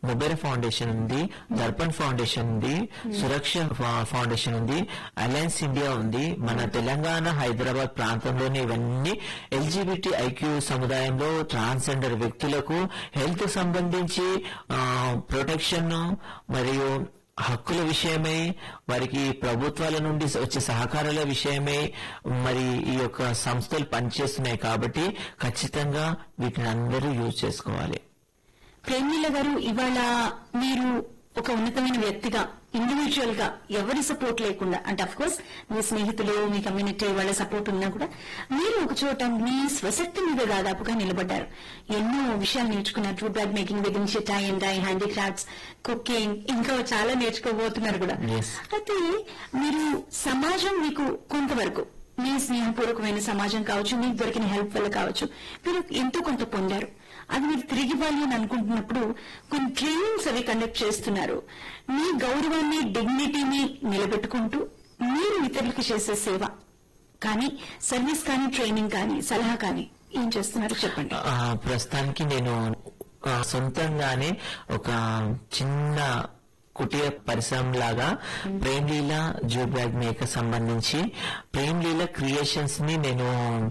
Mobile foundation ఉంది Darpan foundation ఉంది సురక్ష ఫౌ- ఫౌండేషన్ ఉంది అలయన్స్ ఇండియా ఉంది మన తెలంగాణ హైదరాబాద్ ప్రాంతంలోని ఇవన్నీ ఎల్జీబీటీ ఐక్యూ సముదాయంలో ట్రాన్స్జెండర్ వ్యక్తులకు హెల్త్ సంబంధించి ప్రొటెక్షన్ మరియు హక్కుల విషయమై వారికి ప్రభుత్వాల నుండి వచ్చే సహకారాల విషయమై మరి ఈ యొక్క సంస్థలు పనిచేస్తున్నాయి కాబట్టి ఖచ్చితంగా వీటిని అందరూ యూజ్ చేసుకోవాలి ప్రేమిల గారు ఇవాళ మీరు ఒక ఉన్నతమైన వ్యక్తిగా ఇండివిజువల్ గా ఎవరి సపోర్ట్ లేకుండా అంటే అఫ్ కోర్స్ మీ స్నేహితులు మీ కమ్యూనిటీ వాళ్ళ సపోర్ట్ ఉన్నా కూడా మీరు ఒక చోట మీ స్వశక్తి మీద దాదాపుగా నిలబడ్డారు ఎన్నో విషయాలు నేర్చుకున్నారు జూట్ బ్యాగ్ మేకింగ్ దగ్గర నుంచి tie and dye handicrafts cooking ఇంకా చాలా నేర్చుకోబోతున్నారు కూడా Yes. అయితే మీరు సమాజం మీకు కొంతవరకు మీ స్నేహపూర్వకమైన సమాజం కావచ్చు మీకు దొరికిన హెల్ప్ వల్ల కావచ్చు మీరు ఎంతో కొంత పొందారు అది మీరు తిరిగి ఇవ్వాలి అని అనుకుంటున్నప్పుడు కొన్ని ట్రైనింగ్స్ అవి కండక్ట్ చేస్తున్నారు మీ గౌరవాన్ని డిగ్నిటీని నిలబెట్టుకుంటూ మీరు ఇతరులకు చేసే సేవ కానీ సర్వీస్ కానీ ట్రైనింగ్ కానీ సలహా కానీ ఏం చేస్తున్నారు చెప్పండి ఆ, ప్రస్తుతానికి నేను ఆ, సొంతంగానే ఒక చిన్న కుటీర పరిశ్రమ లాగా ప్రేమ్లీల జూట్ బ్యాగ్ మేకర్ సంబంధించి ప్రేమ్లీల క్రియేషన్స్ ని నేను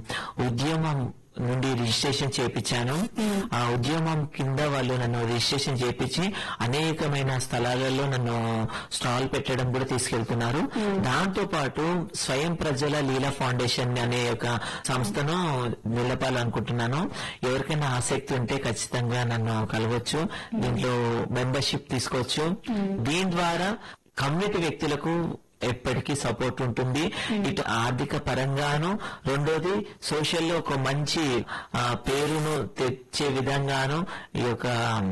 ఉద్యమం నుండి రిజిస్ట్రేషన్ చేపించాను ఆ ఉద్యమం కింద వాళ్ళు నన్ను రిజిస్ట్రేషన్ చేపించి అనేకమైన స్థలాలలో నన్ను స్టాల్ పెట్టడం కూడా తీసుకెళ్తున్నారు దాంతో పాటు స్వయం ప్రజల లీలా ఫౌండేషన్ అనే ఒక సంస్థను నిలపాలనుకుంటున్నాను ఎవరికైనా ఆసక్తి ఉంటే ఖచ్చితంగా నన్ను కలవచ్చు దీంట్లో మెంబర్షిప్ తీసుకోవచ్చు దీని ద్వారా కమ్యూనిటీ వ్యక్తులకు ఎప్పటికీ సపోర్ట్ ఉంటుంది ఇటు ఆర్థిక పరంగాను రెండోది సోషల్ లో ఒక మంచి ఆ, పేరును తెచ్చే విధంగాను ఈ యొక్క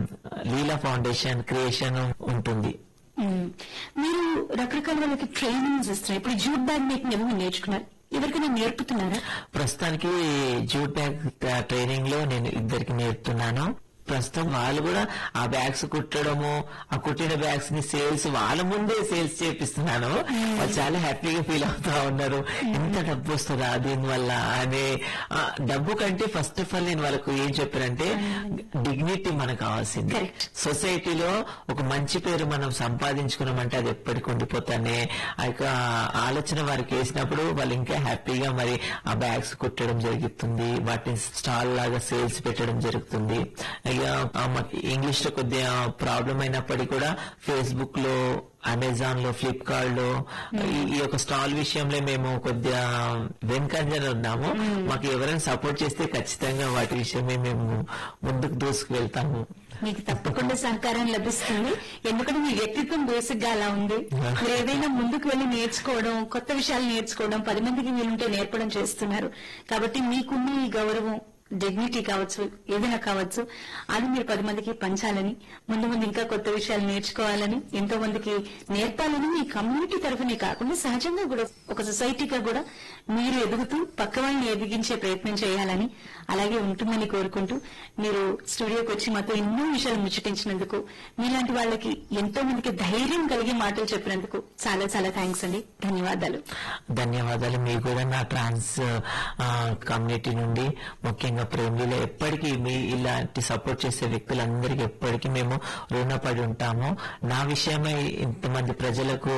లీలా ఫౌండేషన్ క్రియేషన్ ఉంటుంది మ్మ్. మీరు రకరకాల వాళ్ళకి ట్రైనింగ్స్ ఇస్తున్నారు ఇప్పుడు జూట్ బ్యాగ్ మేకింగ్ ఏమో నేర్చుకున్నారు ఎవరికైనా నేర్పుతున్నారా ప్రస్తుతానికి జూట్ బ్యాగ్ ట్రైనింగ్ లో నేను ఇద్దరికి నేర్పుతున్నాను ప్రస్తుతం వాళ్ళు కూడా ఆ బ్యాగ్స్ కుట్టడము ఆ కుట్టిన బ్యాగ్స్ ని సేల్స్ వాళ్ళ ముందే సేల్స్ చేపిస్తున్నాను వాళ్ళు చాలా హ్యాపీగా ఫీల్ అవుతా ఉన్నారు ఎంత డబ్బు వస్తుందా దీనివల్ల అనే ఆ, డబ్బు కంటే ఫస్ట్ ఆఫ్ ఆల్ నేను వాళ్ళకు ఏం చెప్పానంటే డిగ్నిటీ మనకు కావాల్సింది Correct. సొసైటీలో ఒక మంచి పేరు మనం సంపాదించుకున్నామంటే అది ఎప్పటికి ఉండిపోతానే ఆ యొక్క ఆలోచన వారికి వేసినప్పుడు వాళ్ళు ఇంకా హ్యాపీగా మరి ఆ బ్యాగ్స్ కుట్టడం జరుగుతుంది వాటిని స్టాల్ లాగా సేల్స్ పెట్టడం జరుగుతుంది ఇక ఆ మాకు ఇంగ్లీష్ లో కొద్దిగా ప్రాబ్లం అయినప్పటికీ కూడా ఫేస్బుక్ లో అమెజాన్ లో ఫ్లిప్కార్ట్ లో ఈ- ఈ యొక్క స్టాల్ విషయంలో మేము కొద్దిగా వెనుకంజన ఉన్నాము మాకు ఎవరైనా సపోర్ట్ చేస్తే ఖచ్చితంగా వాటి విషయమే మేము ముందుకు దూసుకు వెళ్తాము మీకు తప్పకుండా సహకారం లభిస్తుంది ఎందుకంటే మీ వ్యక్తిత్వం బేసిక్ గా అలా ఉంది మీరు ఏదైనా ముందుకు వెళ్లి నేర్చుకోవడం కొత్త విషయాలు నేర్చుకోవడం పది మందికి వీలుంటే నేర్పడం చేస్తున్నారు కాబట్టి మీకున్న ఈ గౌరవం డిగ్నిటీ కావచ్చు ఏదైనా కావచ్చు అది మీరు పది మందికి పంచాలని ముందు ముందు ఇంకా కొత్త విషయాలు నేర్చుకోవాలని ఎంతో మందికి నేర్పాలని మీ కమ్యూనిటీ తరఫునే కాకుండా సహజంగా కూడా ఒక సొసైటీగా కూడా మీరు ఎదుగుతూ పక్క వాళ్ళని ఎదిగించే ప్రయత్నం చేయాలని అలాగే ఉంటుందని కోరుకుంటూ మీరు స్టూడియోకి వచ్చి మాతో ఎన్నో విషయాలు ముచ్చటించినందుకు మీలాంటి వాళ్ళకి ఎంతో మందికి ధైర్యం కలిగి మాటలు చెప్పినందుకు చాలా చాలా థ్యాంక్స్ అండి ధన్యవాదాలు ధన్యవాదాలు మీకు కూడా నా ట్రాన్స్ ఆ, కమ్యూనిటీ నుండి ముఖ్యంగా ప్రేమిలో ఎప్పటికీ మీ ఇలాంటి సపోర్ట్ చేసే వ్యక్తులందరికీ ఎప్పటికీ మేము రుణపడి ఉంటాము నా విషయమై ఇంతమంది ప్రజలకు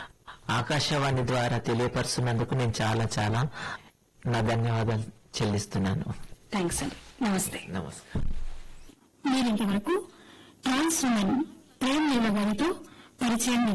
ఆకాశవాణి ద్వారా తెలియపరుస్తున్నందుకు నేను చాలా చాలా నా ధన్యవాదాలు చెల్లిస్తున్నాను థ్యాంక్స్ అండి నమస్తే నమస్కారం మీరింతవరకు ట్రాన్స్ ఉమెన్ ప్రేమ్ లీల గారితో పరిచయం